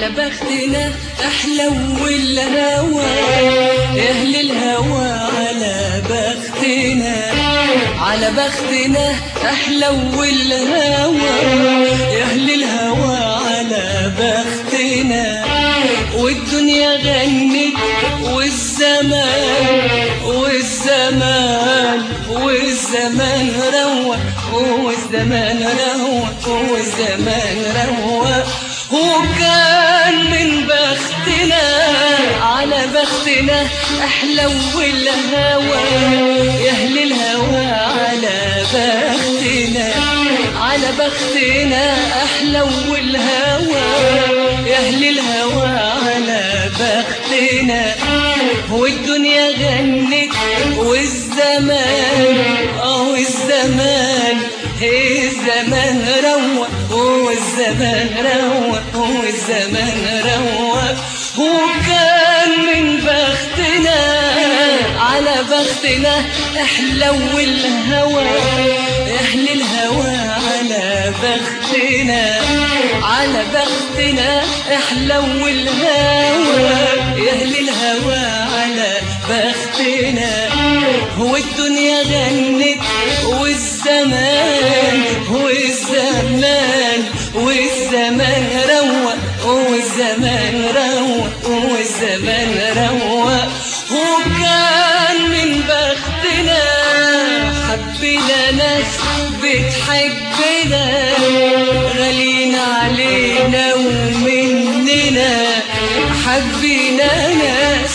على بختنا احلى والهوى يا اهل الهوى على بختنا على بختنا احلى والهوى يا اهل الهوى على بختنا والدنيا غنت والزمان والزمان والزمان روى والزمان روى والزمان روى وكان من بختنا على بختنا احلى والهوى يا اهل الهوى على بختنا على بختنا احلى والهوى يا اهل الهوى على بختنا والدنيا غنت والزمان اه الزمان الزمان روى والزمان روى والزمان روى وكان من بختنا على بختنا احلى والهوى اهل الهوى على بختنا على بختنا احلى والهوى يا اهل الهوى على بختنا هو الدنيا غنت والزمان والزمان والزمان روى والزمان روى والزمان روى وكان من بختنا حبينا ناس بتحبنا غالين علينا ومننا حبينا ناس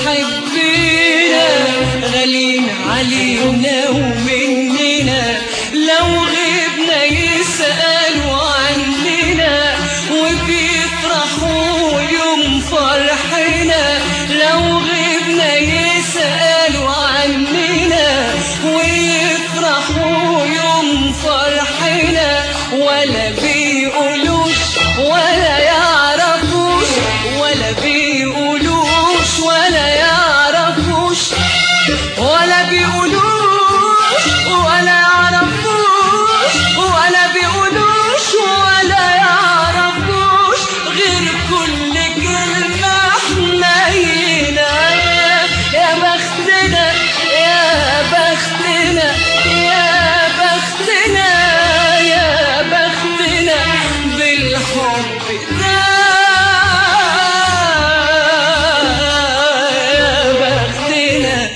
بتحبنا غالين علينا ومننا لو غبنا يسألوا عننا وبيفرحوا يوم فرحنا لو غبنا يسألوا عننا ويفرحوا يوم فرحنا ولا بيقولوش ولا يعرفوش ولا بيقولوش ولا يعرفوش ولا بيقولوش ولا يعرفوش ولا بيقولوش ولا يعرفوش غير كل كلمة حنينة يا بختنا يا بختنا يا بختنا يا بختنا بالحب ده يا بختنا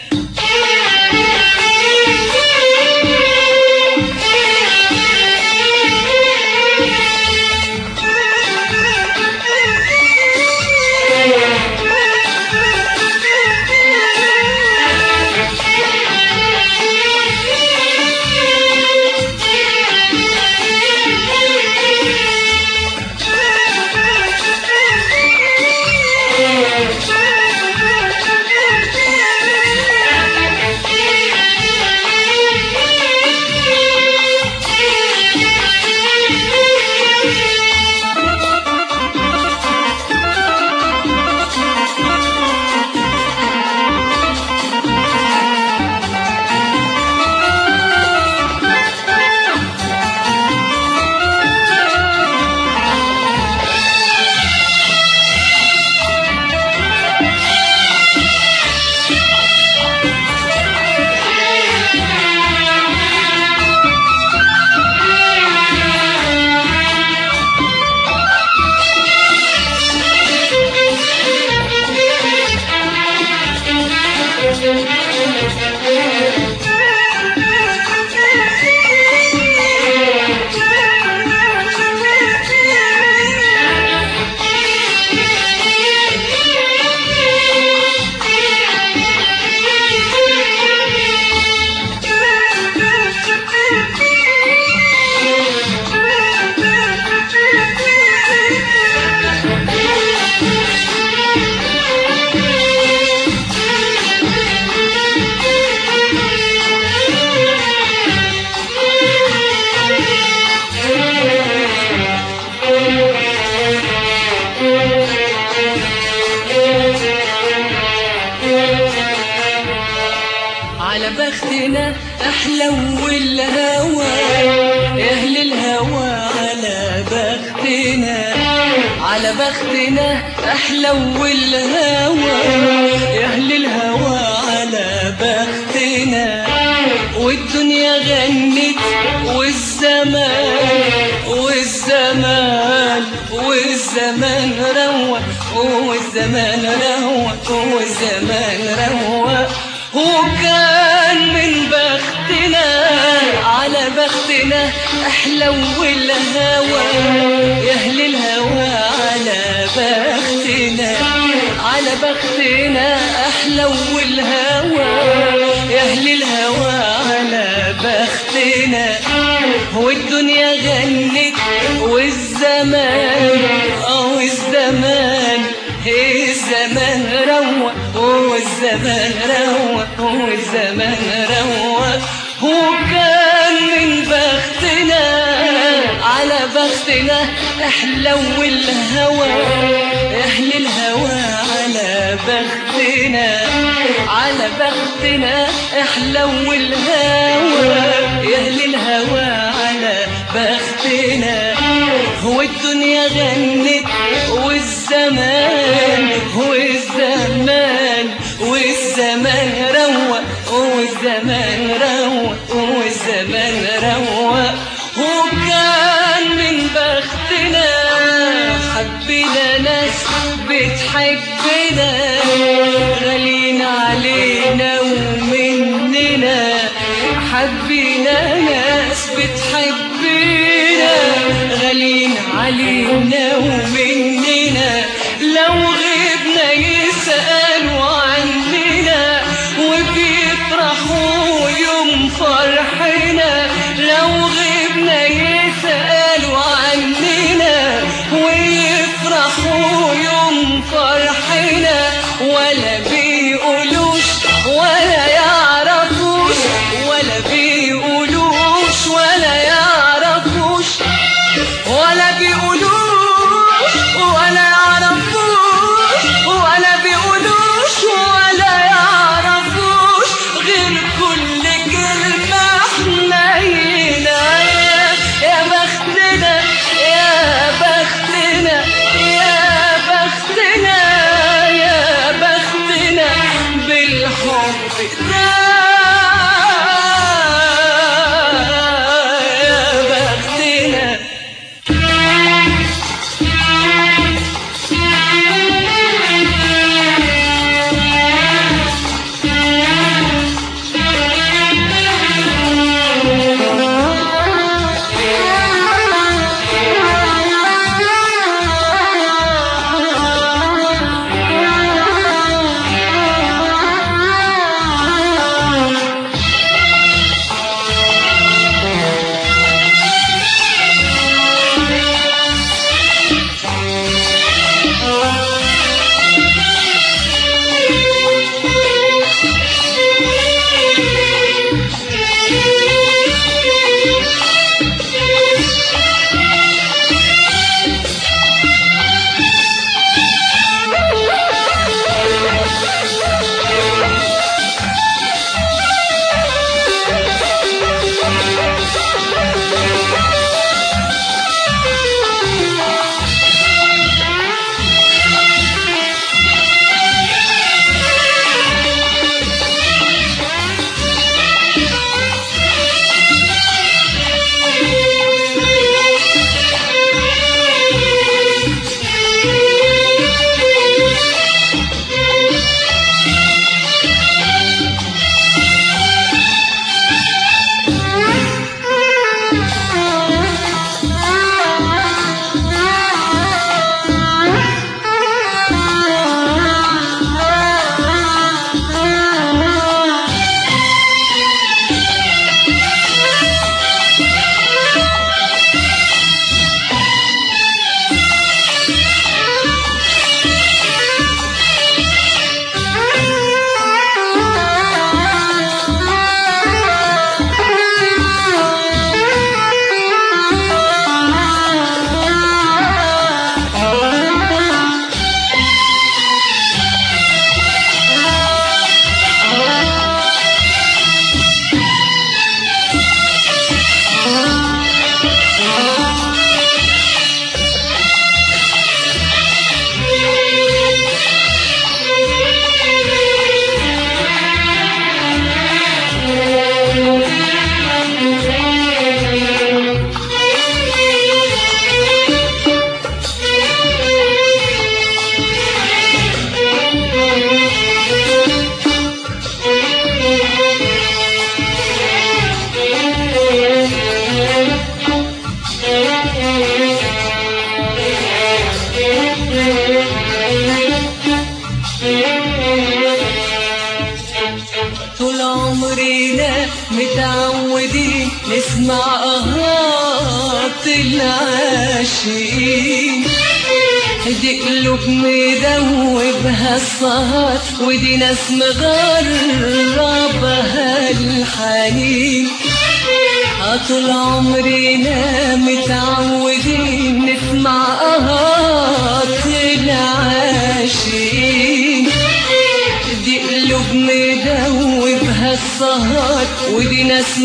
على بختنا احلى والهوى اهل الهوى على بختنا على بختنا احلى والهوى يا اهل الهوى على بختنا والدنيا غنت والزمان والزمان والزمان روى والزمان روى والزمان روى وكان من بختنا على بختنا احلى والهوى يا اهل الهوى على بختنا على بختنا احلى والهوى يا اهل الهوى على بختنا والدنيا غنت والزمان اه الزمان الزمان روى والزمان روى والزمان روى وكان من بختنا على بختنا احلى والهوى اهل الهوى على بختنا على بختنا احلى والهوى يا اهل الهوى على بختنا هو الدنيا غنت والزمان والزمان والزمان روى والزمان روى والزمان روى وكان من بختنا حبينا ناس بتحبنا غالين علينا ومننا حبينا ناس بتحبنا غالين علينا ومننا لو غبنا يسألوا عننا وبيفرحوا يوم فرحنا لو غبنا يسألوا عننا ويفرحوا يوم فرحنا ولا بيقولوش ولا يعرفوش ولا بيقولوش ولا يعرفوش ولا بيقولوش ولا يعرفوش ولا بيقولوش نسمع أهات العاشقين دي قلوب مدوبها السهر ودي ناس مغربها الحنين طول عمرنا متعودين نسمع أهات العاشقين دي قلوب مدوبها السهر ودي ناس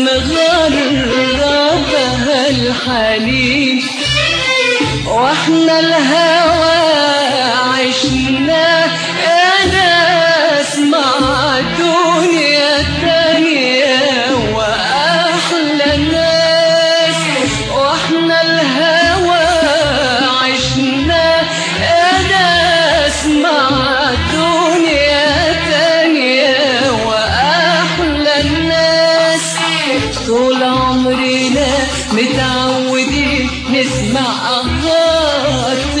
مغربها الحنين واحنا الهوى عشنا يا ناس مع دنيا تانية وأحلى ناس واحنا الهوى عشنا يا ناس مع دنيا تانية وأحلى الناس طول عمرنا متعودين نسمع أغاث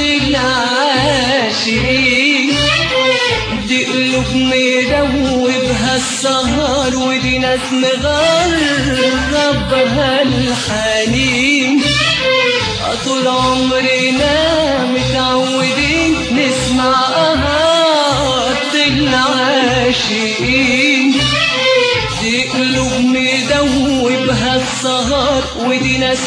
العاشقين دي قلوب مدوبها السهر ودي ناس مغربها الحنين طول عمرنا متعودين نسمع أهات العاشقين دي قلوب مدوبها السهر ودي ناس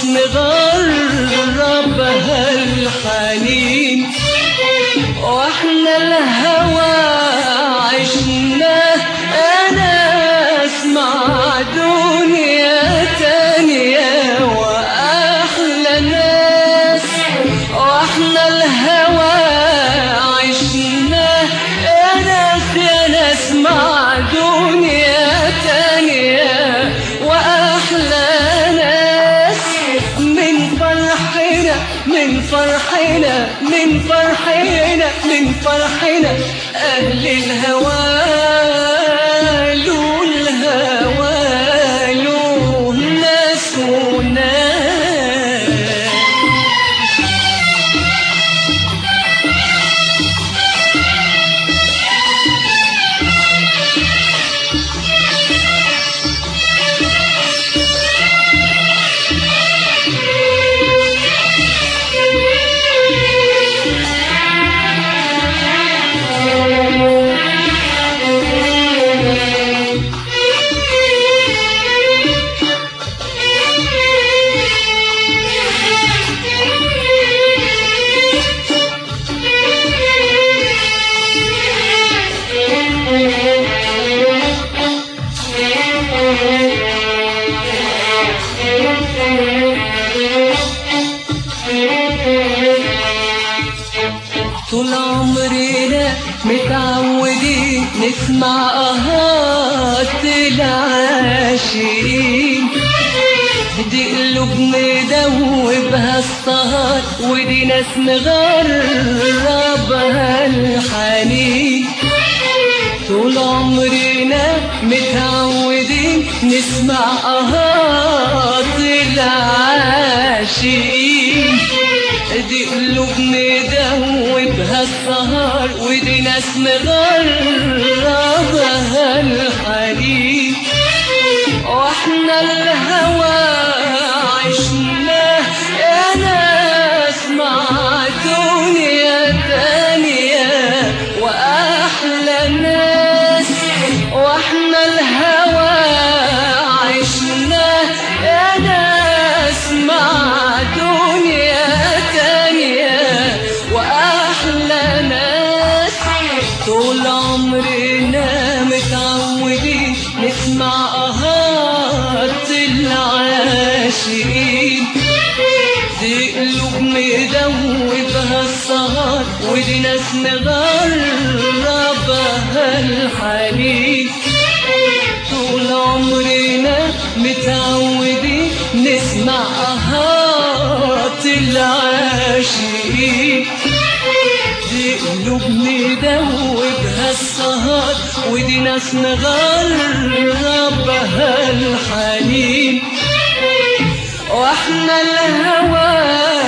مغربها الحنين واحنا الهوى عشنا ناس مع دنيا تانية وأحلى ناس واحنا الهوى عشنا ناس يا ناس مع دنيا تانية وأحلى ناس من فرحنا من فرحنا من فرحنا من فرحنا أهل الهوى له الهوى له ناس وناس طول عمرنا متعودين نسمع أهات العاشقين دي قلوب مدوبها السهر ودي ناس مغربها الحنين طول عمرنا متعودين نسمع أهات العاشقين دي قلوب مدوبها السهر ودي ناس مغربها الحنين واحنا الهوى عشنا يا ناس مع دنيا تانية وأحلى ناس واحنا الهوى عشنا يا ناس مع دنيا تانية وأحلى ناس طول عمرنا متعودين نسمع أهات العاشقين دي قلوب مدوبها السهر ودي ناس مغربها الحنين طول عمرنا متعودين نسمع أهات العاشقين دي قلوب مدوبها السهر ودي ناس مغربها الحنين واحنا الهوى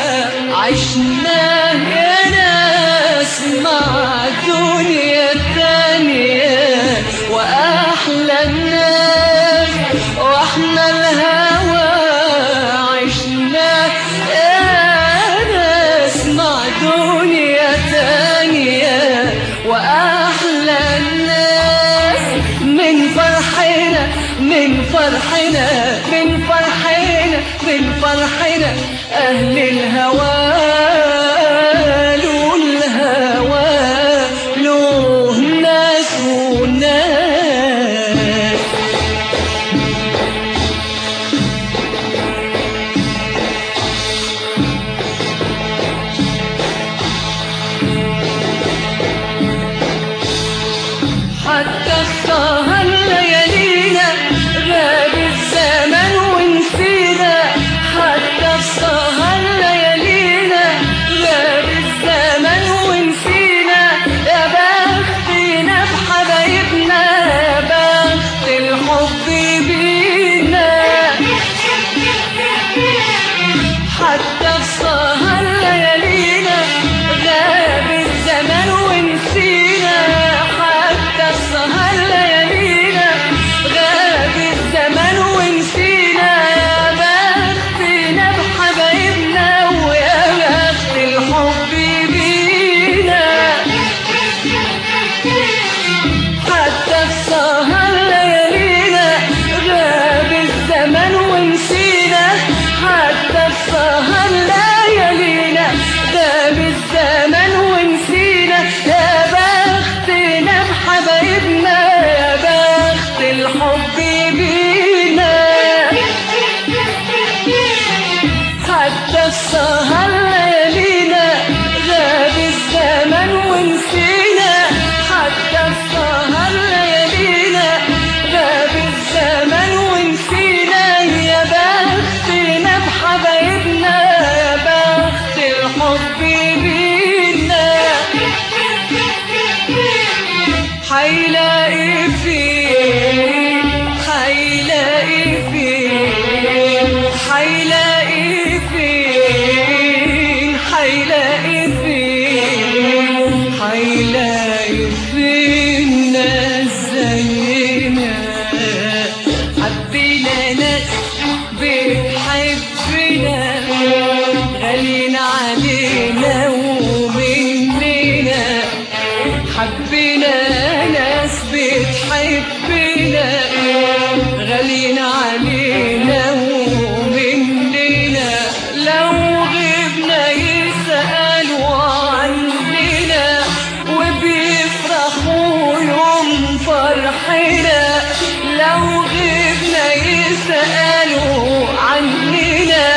عشنا يا ناس مع دنيا تانية وأحلى الناس واحنا الهوى أهل الهوى له الهوى له ناس وناس حتى السهر ليالينا غاب الزمن ونسينا حتى السهر ليالينا غاب الزمن ونسينا يا بختنا بحبايبنا يا بخت الحب بينا حتى السهر ليالينا غاب الزمن ونسينا حتى السهر ليالينا غاب الزمن ونسينا يا بختنا بحبايبنا ويا بخت الحب بينا حتى السهر ليالينا غاب الزمن ونسينا حتى السهر ليالينا غاب الزمن ونسينا يا بختنا بحبايبنا يا بخت الحب بينا حتى السهر ليالينا غاب الزمن ونسينا حتى السهر ليالينا غاب الزمن ونسينا يا بختنا بحبايبنا يا بخت الحب بينا حيلاقي فين حيلاقي فين حيلاقي فين حيلاقي فين حيلاقي فين ناس زينا حبينا ناس بتحبنا غاليين علينا ومننا حبينا ناس بتحبنا غاليين علينا ومننا لو غبنا يسألوا عننا وبيفرحوا يوم فرحنا لو غبنا يسألوا عننا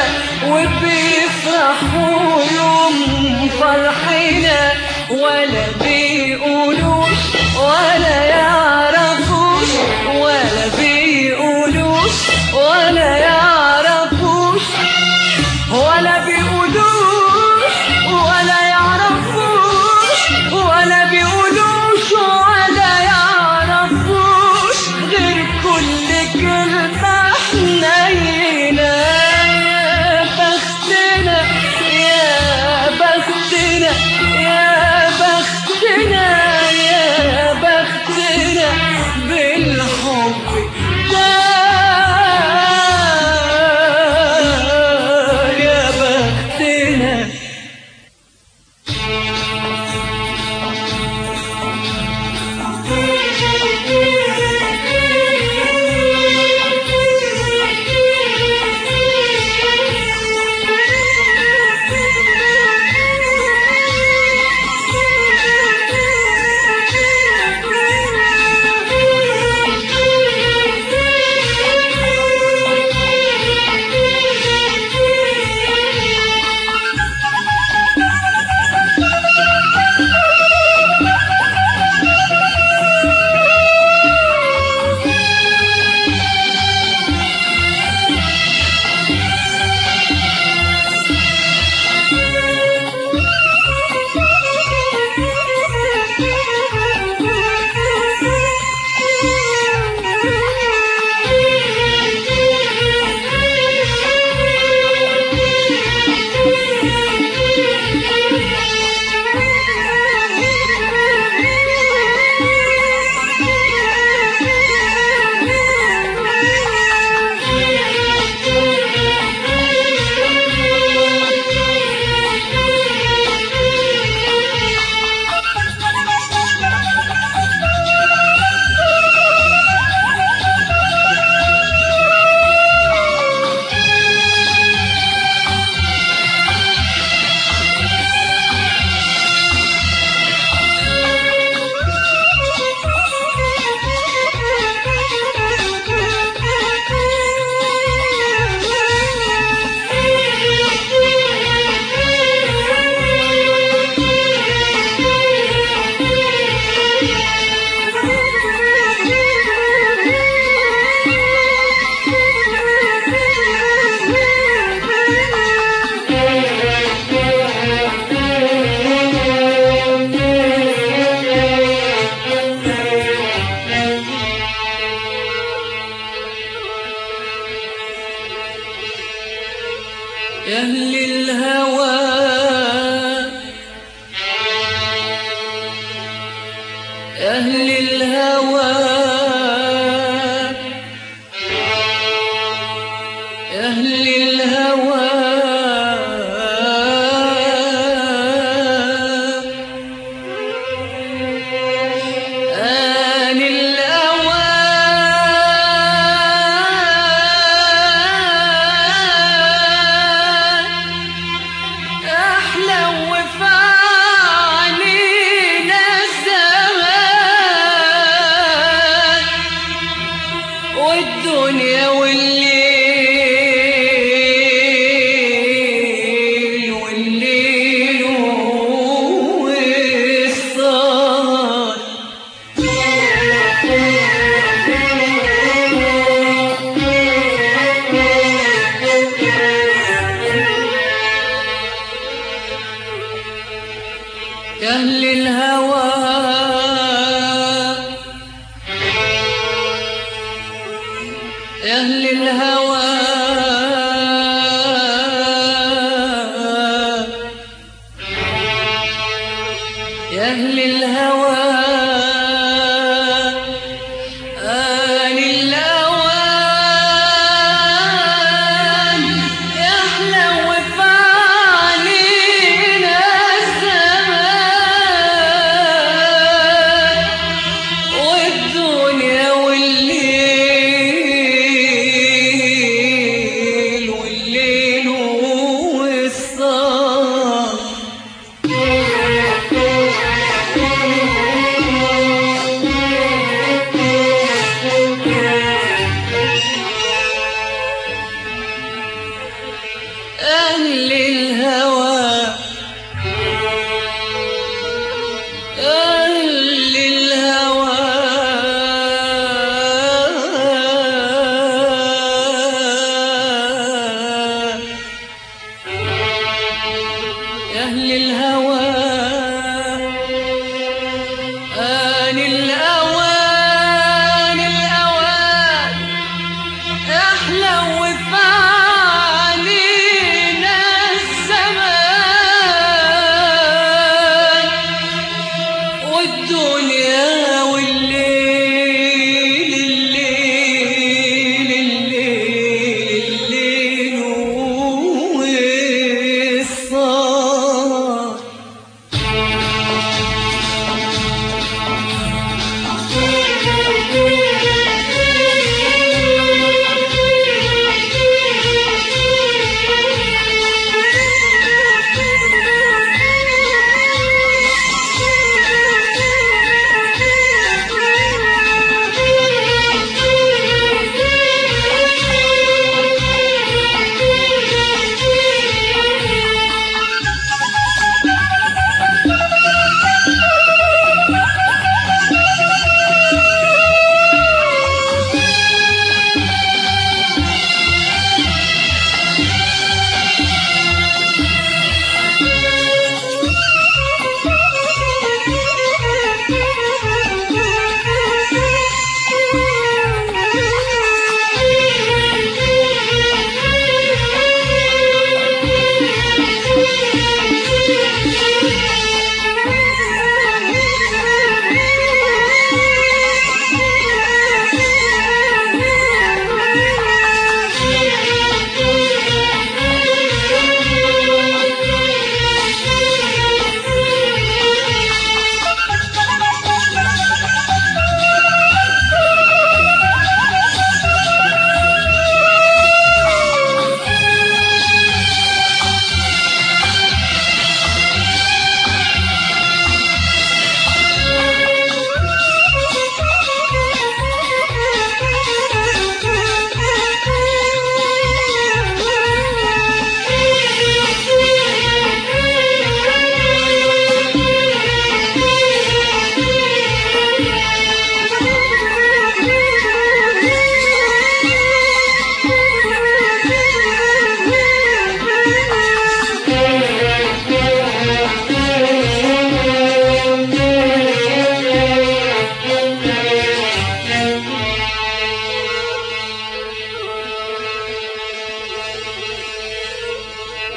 وبيفرحوا يوم فرحنا ولا بيقولوش ولا يعرفوش ولا بيقولوش ولا يعرفوش ولا بيقولوش ولا يعرفوش ولا بيقولوش ولا يعرفوش غير كل كلمة حنينة يا بختنا يا بختنا يا بختنا أهل الهوى أهل الهوى أهل الهوى آن الأوان أحلى وفانينا الزمان والدنيا والليل والليل والسهر يا أهل الهوى يا أهل الهوى يا أهل الهوى آن الأوان يحلى وفانينا الزمان والدنيا والليل والليل والسهر أهل الهوى أهل الهوى أهل الهوى آن الأوان الأوان أحلى وفانينا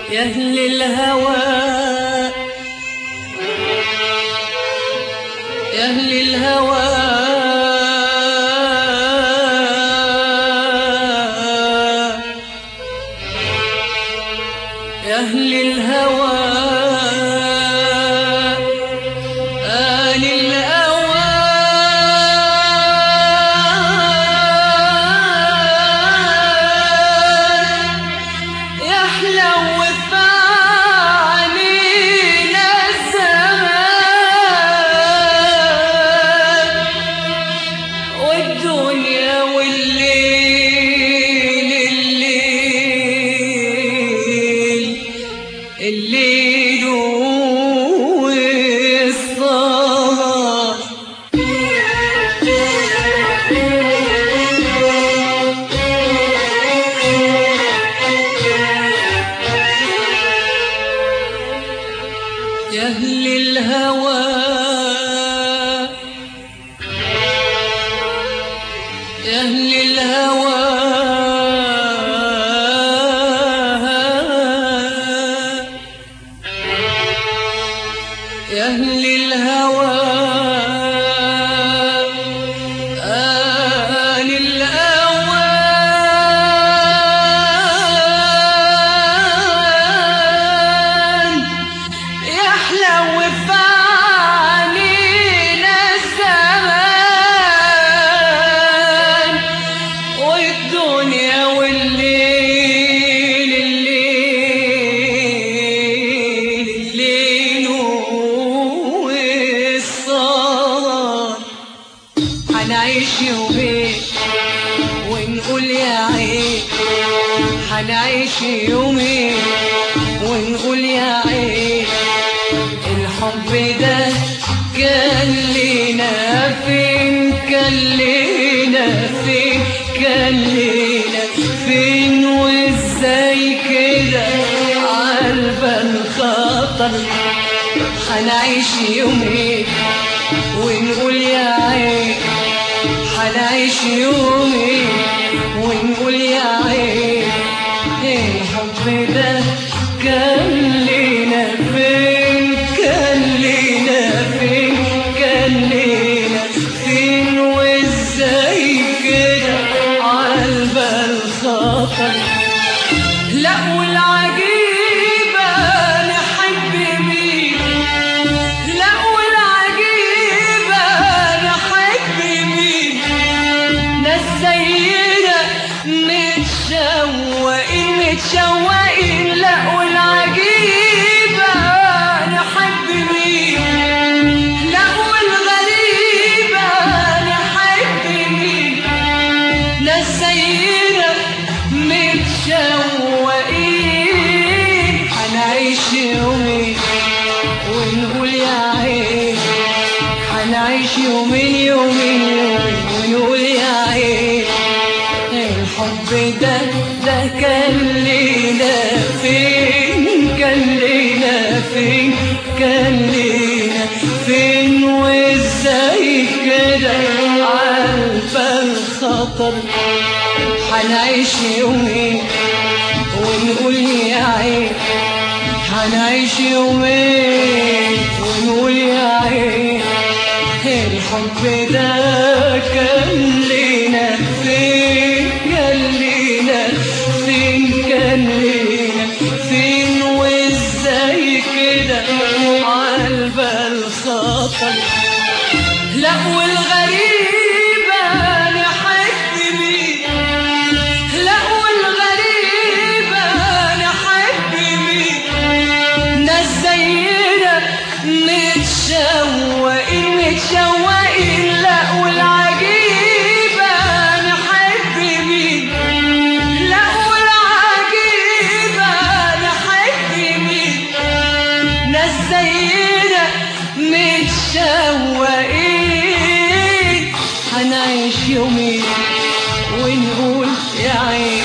يا أهل الهوى يا أهل الهوى يا أهل الهوى آل الأوان يحلو وفانينا الزمان والدنيا والليل الليل الليل والسهر يا أهل الهوى يا أهل الهوى يا أهل الهوى آل الأوان يحلو فانينا الزمان والدنيا والليل الليل الليل والسهر هنعيش يومين ونقول يا عين هنعيش يومين ونقول يا عين الحب ده كان لينا فين كان لينا فين كان لينا فين وازاي كده عالبال خطر هنعيش يومين ونقول يا عين هنعيش يومين ونقول يا عين الحب ده كان لينا فين كان لينا فين كان لينا فين وازاي كده عالبال خطر لا والعجيبة نحب مين لا والعجيبة نحب مين ناس زينا متشوقين متشوقين لا والعجيبة نحب مين لا والغريبة نحب مين ناس زينا متشوقين هنعيش يومين ونقول يا عين هنعيش يومين يومين يومين ونقول يا عين الحب ده ده كان لينا فين كان لينا فين كان لينا فين وازاي كده عارفة الخطر هنعيش يومين ونقول يا عين هنعيش يومين ونقول يا عين الحب ده كان لينا فين كان لينا فين كان لينا فين وازاي كده عالبال خطر لا والغريبة نحب مين لا والغريبة نحب مين ناس زينا متشوقين متشوقين لا والعجيبة نحب مين لا والعجيبة نحب مين ناس زينا متشوقين هنعيش يومين ونقول يا عين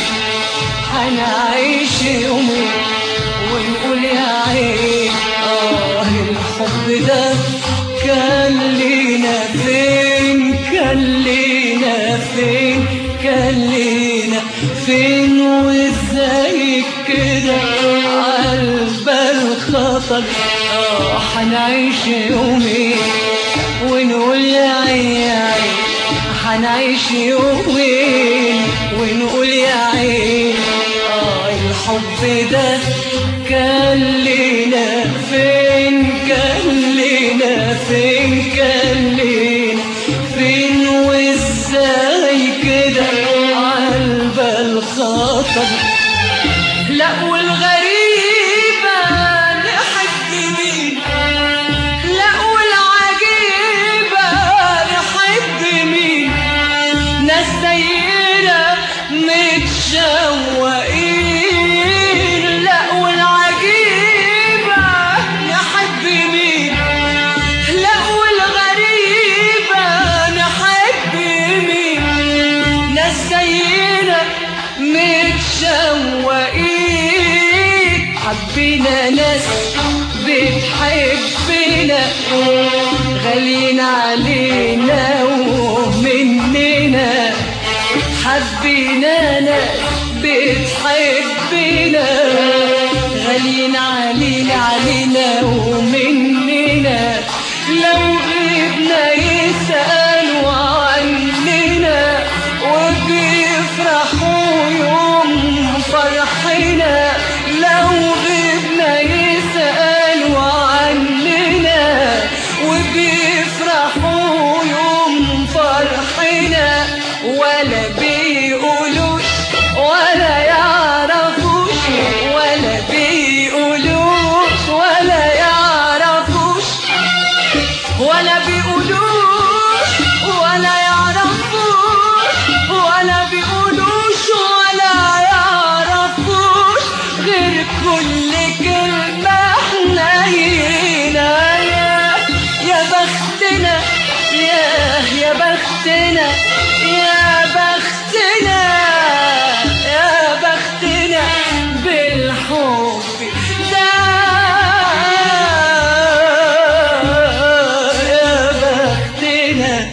هنعيش يومين ونقول يا عين اه الحب ده كان لينا فين كان لينا فين كان لينا فين وازاي كده خطر اه حنعيش يومين ونقول يا عيني حنعيش يومين ونقول يا عين اه الحب ده كان لينا فين كان لينا فين كان لينا فين وازاي كده عالبال خطر لا والغريبة نحب مين لا والعجيبة نحب مين ناس زينا متشوقين لا والعجيبة نحب مين لا والغريبة نحب مين ناس زينا متشوقين حبينا ناس بتحبنا غاليين علينا ومننا حبينا ناس بتحبنا غاليين علينا علينا ومننا لو غبنا يسألوا عننا وبيفرحوا يوم فرحنا لو غبنا يسألوا عننا وبيفرحوا يوم فرحنا ولا بيقولوش ولا يعرفوش ولا بيقولوش ولا يعرفوش ولا بيقولوش ولا يعرفوش ولا بيقولوش ولا يعرفوش غير كل كلمة احنا هنا يا يا بختنا يا يا بختنا يا بختنا يا بختنا بالحب ده يا بختنا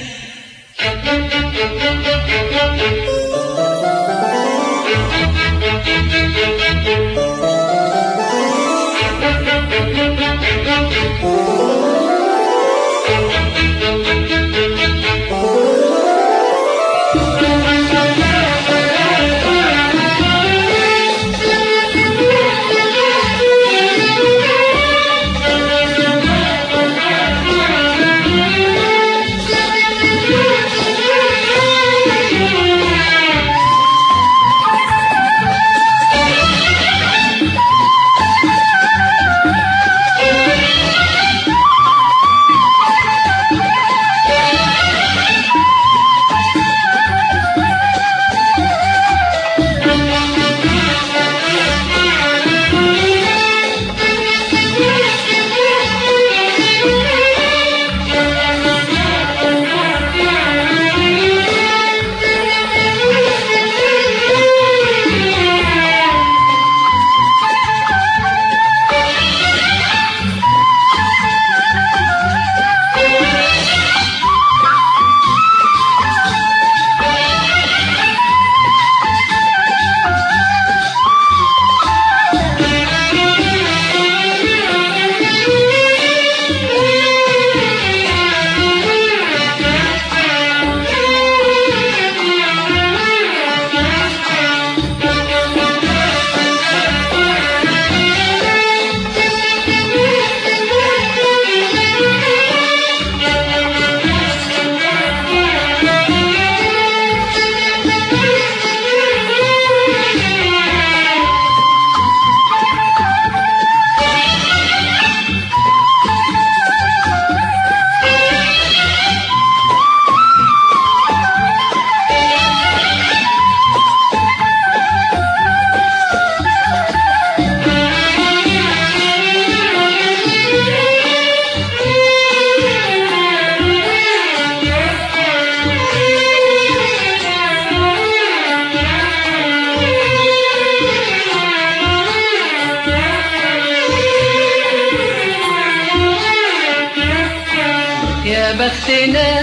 يا بختنا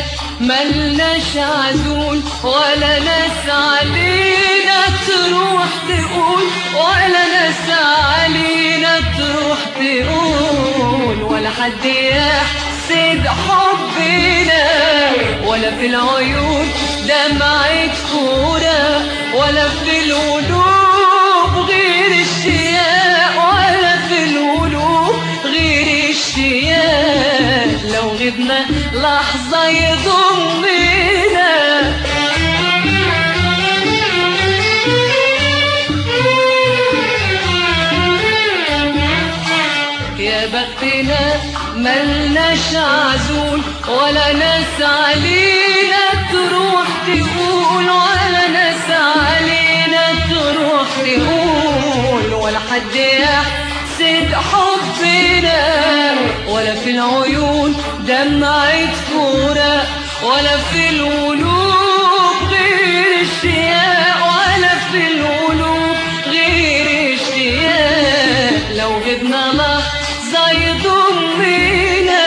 ملناش عزول ولا ناس علينا تروح تقول ولا ناس علينا تروح تقول حد يحسد حبنا ولا في العيون دمعة فورة ولا في القلوب غير اشتياق ولا في القلوب غير اشتياق لو غبنا لحظة يضمنا يا بختنا ملناش عزول ولا ناس علينا تروح تقول ولا ناس علينا تروح تقول ولا حد يحسد حبنا ولا في العيون دمعة فورة ولا في القلوب غير اشتياق ولا في القلوب غير اشتياق لو غبنا لحظة يضمنا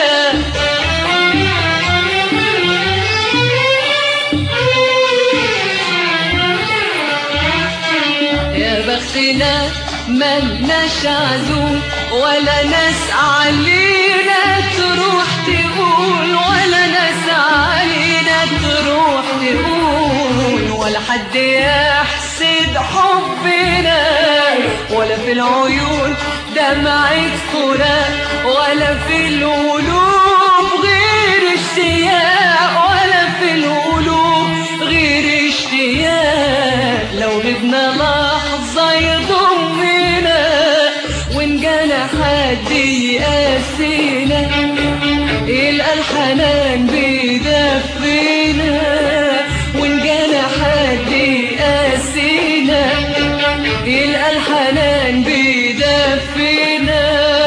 يا بختنا ملناش عزوم ولا ناس علينا تروح تقول ولا ناس علينا تروح تقول ولا حد يحسد حبنا ولا في العيون دمعة فراق ولا في القلوب غير اشتياق ولا في القلوب غير اشتياق لو غبنا لحظة يضمنا وإن جانا حد يقاسينا يلقى الحنان بيدفينا وإن جانا حد يقاسينا يلقى الحنان بيدفينا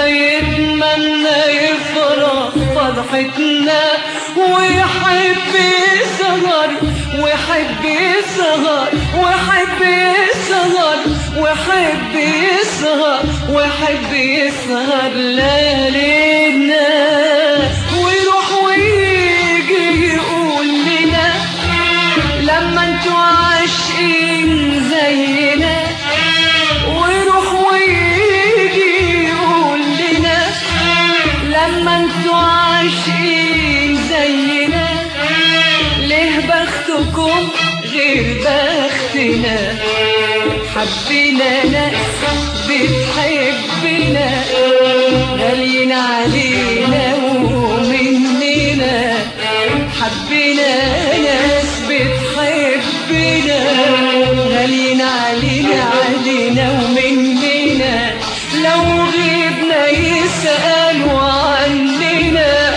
يتمنى يفرح فرحتنا ويحب يسهر ويحب يسهر ويحب يسهر ويحب يسهر ويحب يسهر ليالينا ويروح ويجي يقول لنا لما انتوا عاشقين زينا ويروح ويجي يقول لنا لما انتوا عاشقين زينا ليه بختكم غير بختنا حبينا ناس بتحبنا غاليين علينا ومننا حبينا ناس بتحبنا غاليين علينا علينا ومننا لو غيبنا يسألوا عننا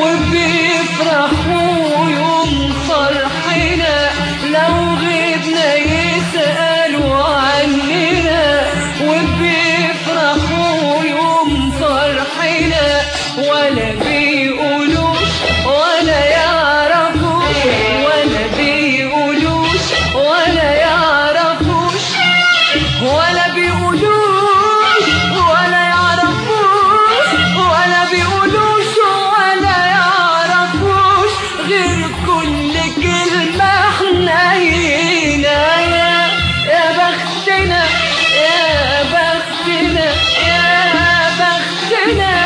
وبيفرحوا يوم فرحنا لو غيبنا يسألوا عننا وبيفرحوا يوم فرحنا ولا بيقولوش ولا يعرفوش ولا بيقولوش ولا يعرفوش ولا بيقولوش ولا يعرفوش ولا بيقولوش ولا يعرفوش غير كل كلمة حنينة يا يا بختنا يا بختنا يا بختنا